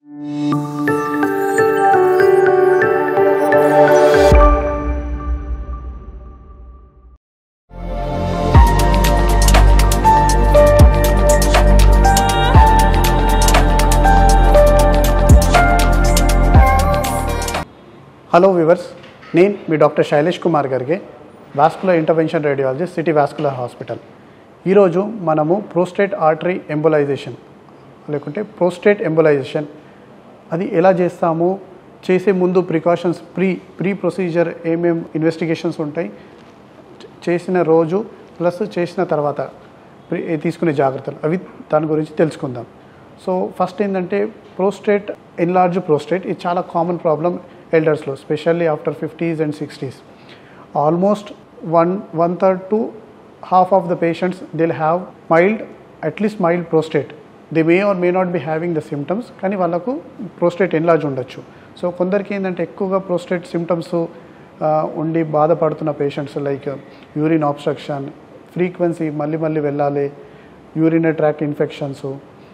hello viewers నేను మీ doctor Shailesh Kumar గారికి vascular intervention radiologist city vascular hospital ఈరోజు మనము ప్రోస్టేట్ ఆర్టరీ ఎంబులైజేషన్ లేకుంటే ప్రోస్టేట్ ఎంబులైజేషన్ అది ఎలా చేస్తాము చేసే ముందు ప్రికాషన్స్ ప్రీ ప్రీ ప్రొసీజర్ ఏమేం ఇన్వెస్టిగేషన్స్ ఉంటాయి చేసిన రోజు ప్లస్ చేసిన తర్వాత ప్రి- తీసుకునే జాగ్రత్తలు అవి దాని గురించి తెలుసుకుందాం సో ఫస్ట్ ఏంటంటే ప్రోస్టేట్ ఎన్లార్జ్ ప్రోస్టేట్ ఇది చాలా కామన్ ప్రాబ్లం ఎల్డర్స్లో specially after fifties and sixties almost one one third to half of the patients will have mild at least mild prostate they may or may not be having the symptoms కానీ వాళ్ళకు prostate enlarge ఉండొచ్చు so కొందరికి ఏంటంటే ఎక్కువగా prostate symptoms ఉండి బాధపడుతున్న patients like urine obstruction frequency మళ్ళీ మళ్ళీ వెళ్ళాలి యూరినరీ ట్రాక్ ఇన్ఫెక్షన్స్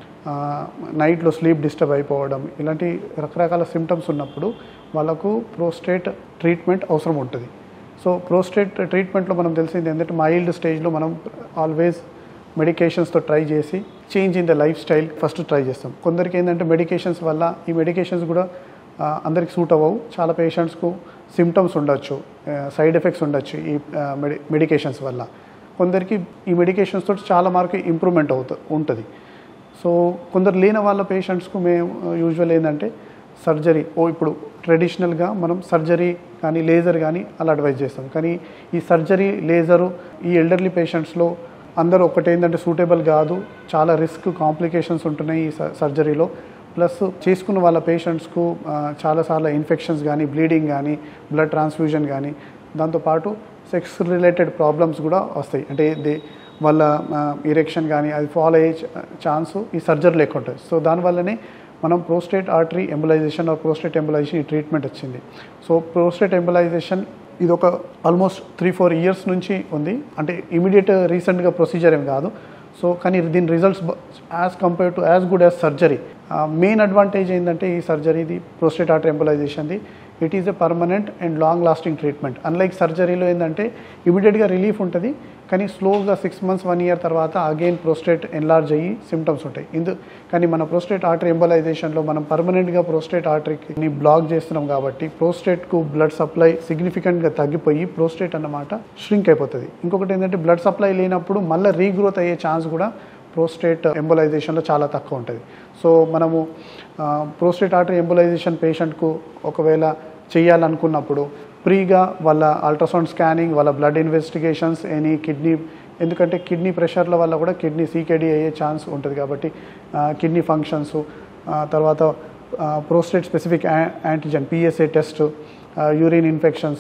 నైట్లో స్లీప్ డిస్టర్బ్ అయిపోవడం ఇలాంటి రకరకాల సిమ్టమ్స్ ఉన్నప్పుడు వాళ్ళకు ప్రోస్టేట్ ట్రీట్మెంట్ అవసరం ఉంటుంది సో ప్రోస్టేట్ ట్రీట్మెంట్లో మనం తెలిసింది ఏంటంటే మైల్డ్ స్టేజ్లో మనం ఆల్వేస్ మెడికేషన్స్తో ట్రై చేసి change in the life style first try చేస్తాం కొందరికి ఏంటంటే మెడికేషన్స్ వల్ల ఈ మెడికేషన్స్ కూడా ఆ, అందరికి సూట్ అవ్వవు చాలా పేషెంట్స్కు సిమ్టమ్స్ ఉండొచ్చు సైడ్ ఎఫెక్ట్స్ ఉండొచ్చు ఈ మెడి మెడికేషన్స్ వల్ల కొందరికి ఈ మెడికేషన్స్ తోటి చాలా మార్కు ఇంప్రూవ్మెంట్ అవుతు ఉంటుంది సో కొందరు లేని వాళ్ళ పేషెంట్స్కు మేము యూజువల్ ఏంటంటే సర్జరీ ఓ ఇప్పుడు ట్రెడిషనల్గా మనం సర్జరీ కానీ లేజర్ కానీ అలా అడ్వైజ్ చేస్తాం కానీ ఈ సర్జరీ లేజరు ఈ ఎల్డర్లీ పేషెంట్స్లో అందరూ ఒకటి ఏంటంటే సూటబుల్ కాదు చాలా రిస్క్ కాంప్లికేషన్స్ ఉంటున్నాయి ఈ స- సర్జరీలో ప్లస్ చేసుకున్న వాళ్ళ పేషెంట్స్కు ఆ, చాలాసార్లు ఇన్ఫెక్షన్స్ కానీ బ్లీడింగ్ కానీ బ్లడ్ ట్రాన్స్ఫ్యూజన్ కానీ దాంతోపాటు సెక్స్ రిలేటెడ్ ప్రాబ్లమ్స్ కూడా వస్తాయి అంటే దే వాళ్ళ ఇరెక్షన్ కానీ అది ఫాలో అయ్యే ఛాన్స్ ఈ సర్జరీలో ఎక్కువ ఉంటుంది సో దానివల్లనే మనం prostate artery embolization or prostate embolization ఈ ట్రీట్మెంట్ వచ్చింది సో ప్రోస్టేట్ ఎంబలైజేషన్ ఇది ఒక ఆల్మోస్ట్ త్రీ ఫోర్ ఇయర్స్ నుంచి ఉంది అంటే ఇమీడియట్ రీసెంట్గా ప్రొసీజర్ ఏం కాదు సో కానీ దీని results as compare to as good as surgery main advantage ఏంటంటే ఈ సర్జరీది ప్రోస్టేట్ ఆర్టరీ ఎంబలైజేషన్ది it is a permanent and long lasting treatment unlike సర్జరీలో ఏంటంటే ఇమీడియట్గా రిలీఫ్ ఉంటుంది కానీ స్లోగా సిక్స్ మంత్స్ వన్ ఇయర్ తర్వాత అగైన్ ప్రోస్టేట్ ఎన్లార్జ్ అయ్యి సిమ్టమ్స్ ఉంటాయి ఇందు కానీ మన ప్రోస్టేట్ ఆర్టరీ ఎంబలైజేషన్లో మనం పర్మనెంట్గా ప్రోస్టేట్ ఆర్టరీని బ్లాక్ చేస్తున్నాం కాబట్టి ప్రోస్టేట్కు బ్లడ్ సప్లై సిగ్నిఫికెంట్గా తగ్గిపోయి ప్రోస్టేట్ అన్నమాట ష్రింక్ అయిపోతుంది ఇంకొకటి ఏంటంటే బ్లడ్ సప్లై లేనప్పుడు మళ్ళీ రీగ్రోత్ అయ్యే ఛాన్స్ కూడా ప్రోస్టేట్ ఎంబలైజేషన్లో చాలా తక్కువ ఉంటుంది సో మనము ప్రోస్టేట్ ఆర్టరీ ఎంబలైజేషన్ పేషెంట్కు ఒకవేళ చేయాలనుకున్నప్పుడు ప్రీగా వాళ్ళ అల్ట్రాసౌండ్ స్కానింగ్ వాళ్ళ బ్లడ్ ఇన్వెస్టిగేషన్స్ ఎనీ కిడ్నీ ఎందుకంటే కిడ్నీ ప్రెషర్ల వల్ల కూడా కిడ్నీ సీకేడీ అయ్యే ఛాన్స్ ఉంటుంది కాబట్టి కిడ్నీ ఫంక్షన్స్ తర్వాత prostate specific antigen PSA test urine infections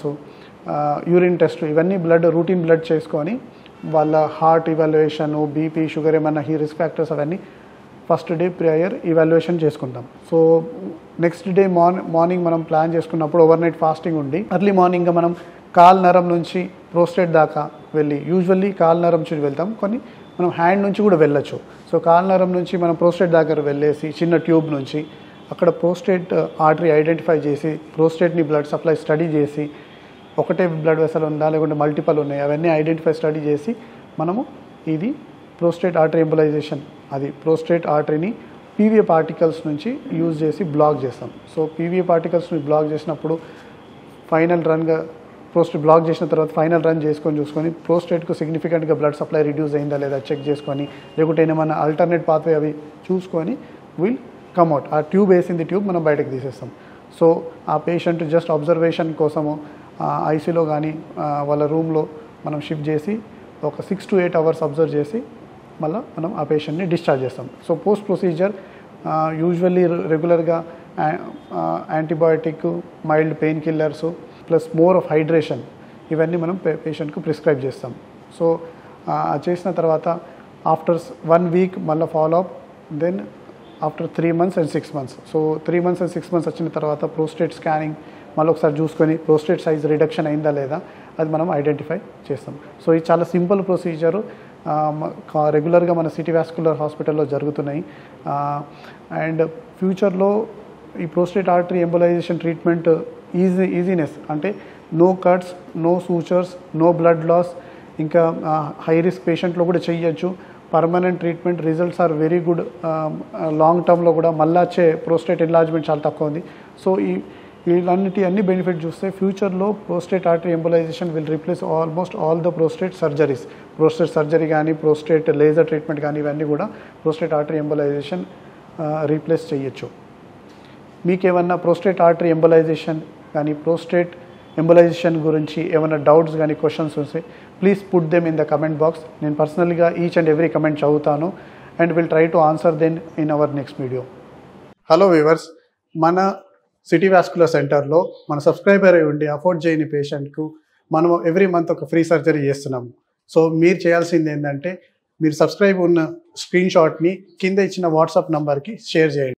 urine test ఇవన్నీ బ్లడ్ రూటీన్ బ్లడ్ చేసుకొని వాళ్ళ హార్ట్ ఇవాల్యుయేషన్ బీపీ షుగర్ ఏమన్నా ఈ రిస్క్ ఫ్యాక్టర్స్ అవన్నీ ఫస్ట్ డే ప్రియర్ ఇవాల్యుయేషన్ చేసుకుంటాం so next day morning morning మనం ప్లాన్ చేసుకున్నప్పుడు ఓవర్ నైట్ ఫాస్టింగ్ ఉండి ఎర్లీ మార్నింగ్ మనం కాల్ నరం నుంచి ప్రోస్టేట్ దాకా వెళ్ళి యూజువల్లీ కాల్ నరం నుంచి వెళ్తాం కొన్ని మనం హ్యాండ్ నుంచి కూడా వెళ్ళొచ్చు సో కాల్ నరం నుంచి మనం ప్రోస్టేట్ దగ్గర వెళ్ళేసి చిన్న ట్యూబ్ నుంచి అక్కడ ప్రోస్టేట్ ఆర్టరీ ఐడెంటిఫై చేసి ప్రోస్టేట్ని బ్లడ్ సప్లై స్టడీ చేసి ఒకటే బ్లడ్ వెసల్ ఉందా లేకుంటే మల్టిపల్ ఉన్నాయి అవన్నీ ఐడెంటిఫై స్టడీ చేసి మనము ఇది ప్రోస్టేట్ ఆర్టరీ ఎంబలైజేషన్ అది ప్రోస్టేట్ ఆర్టరీని పీవీఏ పార్టికల్స్ నుంచి యూజ్ చేసి బ్లాక్ చేస్తాం సో పీవీఏ పార్టికల్స్ని బ్లాక్ చేసినప్పుడు ఫైనల్ రన్గా ప్రోస్టేట్ బ్లాక్ చేసిన తర్వాత ఫైనల్ రన్ చేసుకొని చూసుకొని ప్రోస్టేట్కు సిగ్నిఫికెంట్గా బ్లడ్ సప్లై రిడ్యూస్ అయిందా లేదా చెక్ చేసుకొని లేకుంటే ఏమైనా ఆల్టర్నేట్ పాత్వే అవి చూసుకొని విల్ కమ్అట్ ఆ ట్యూబ్ వేసింది ట్యూబ్ మనం బయటకు తీసేస్తాం సో ఆ పేషెంట్ జస్ట్ అబ్జర్వేషన్ కోసము ఐసీలో కానీ వాళ్ళ రూమ్లో మనం షిఫ్ట్ చేసి ఒక six to eight hours observe చేసి మళ్ళీ మనం ఆ పేషెంట్ని డిశ్చార్జ్ చేస్తాం సో పోస్ట్ ప్రొసీజర్ యూజువల్లీ రెగ్యులర్గా antibiotic mild pain killers plus more of hydration ఇవన్నీ మనం పేషెంట్కు ప్రిస్క్రైబ్ చేస్తాం సో చేసిన తర్వాత ఆఫ్టర్ వన్ వీక్ మళ్ళీ follow up then after three months and six months so three months and six months వచ్చిన తర్వాత ప్రోస్టేట్ స్కానింగ్ మళ్ళీ ఒకసారి చూసుకొని ప్రోస్టేట్ సైజ్ రిడక్షన్ అయిందా లేదా అది మనం ఐడెంటిఫై చేస్తాం సో ఇది చాలా సింపుల్ ప్రొసీజరు రెగ్యులర్గా మన సిటీ వాస్కులర్ హాస్పిటల్లో జరుగుతున్నాయి అండ్ ఫ్యూచర్లో ఈ prostate artery embolization treatment easy easiness అంటే no cuts no sutures no blood loss ఇంకా హై రిస్క్ పేషెంట్లో కూడా చేయొచ్చు permanent treatment results are very good long టర్మ్లో కూడా మళ్ళీ వచ్చే ప్రోస్టేట్ ఎన్లార్జ్మెంట్ చాలా తక్కువ ఉంది సో ఈ వీళ్ళన్నిటి అన్ని బెనిఫిట్ చూస్తే ఫ్యూచర్లో prostate artery embolization will replace almost all the prostate surgeries prostate surgery కానీ ప్రోస్టేట్ లేజర్ ట్రీట్మెంట్ కానీ ఇవన్నీ కూడా ప్రోస్టేట్ ఆర్టరీ ఎంబలైజేషన్ రీప్లేస్ చేయొచ్చు మీకు ఏమన్నా ప్రోస్టేట్ ఆర్టరీ ఎంబలైజేషన్ కానీ ప్రోస్టేట్ ఎంబలైజేషన్ గురించి ఏమైనా డౌట్స్ కానీ క్వశ్చన్స్ వస్తే please put them in the comment box నేను పర్సనల్గా ఈచ్ అండ్ ఎవ్రీ కమెంట్ చదువుతాను and will try to answer then in our next video hello viewers మన సిటీ వాస్కులర్ సెంటర్లో మన సబ్స్క్రైబర్ అయి ఉండి అఫోర్డ్ చేయని పేషెంట్కు మనం ఎవ్రీ మంత్ ఒక ఫ్రీ సర్జరీ చేస్తున్నాము సో మీరు చేయాల్సింది ఏంటంటే మీరు సబ్స్క్రైబ్ ఉన్న స్క్రీన్ షాట్ని కింద ఇచ్చిన వాట్సాప్ నంబర్కి షేర్ చేయండి